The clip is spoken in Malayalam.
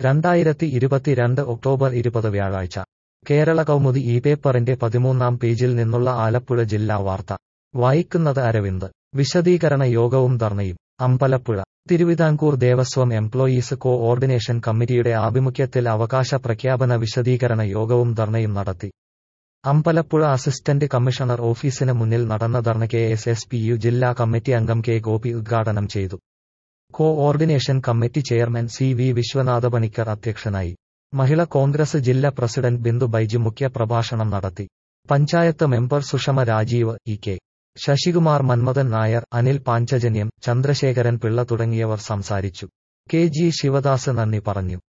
രണ്ടായിരത്തി ഇരുപത്തിരണ്ട് ഒക്ടോബർ ഇരുപത് വ്യാഴാഴ്ച കേരള കൗമുദി ഈ പേപ്പറിന്റെ പതിമൂന്നാം പേജിൽ നിന്നുള്ള ആലപ്പുഴ ജില്ലാ വാർത്ത വായിക്കുന്നത് അരവിന്ദ് വിശദീകരണ യോഗവും ധർണയും Ambalappuzha Thiruvithamkoor Devaswom employees coordination കമ്മിറ്റിയുടെ ആഭിമുഖ്യത്തിൽ അവകാശ പ്രഖ്യാപന വിശദീകരണ യോഗവും ധർണയും നടത്തി അമ്പലപ്പുഴ അസിസ്റ്റന്റ് കമ്മീഷണർ ഓഫീസിന് മുന്നിൽ നടന്ന ധർണ K S S P U ജില്ലാ കമ്മിറ്റി അംഗം കെ ഗോപി ഉദ്ഘാടനം ചെയ്തു coordination committee chairman C V Viswanatha Panicker അധ്യക്ഷനായി മഹിള കോൺഗ്രസ് ജില്ലാ പ്രസിഡന്റ് ബിന്ദു ബൈജു മുഖ്യ പ്രഭാഷണം നടത്തി panchayat member Sushama Rajeev E K Sasikumar Manmadhan Nair Anil Panchajanyam Chandrasekharan Pillai തുടങ്ങിയവർ സംസാരിച്ചു കെ ജി ശിവദാസ് നന്ദി പറഞ്ഞു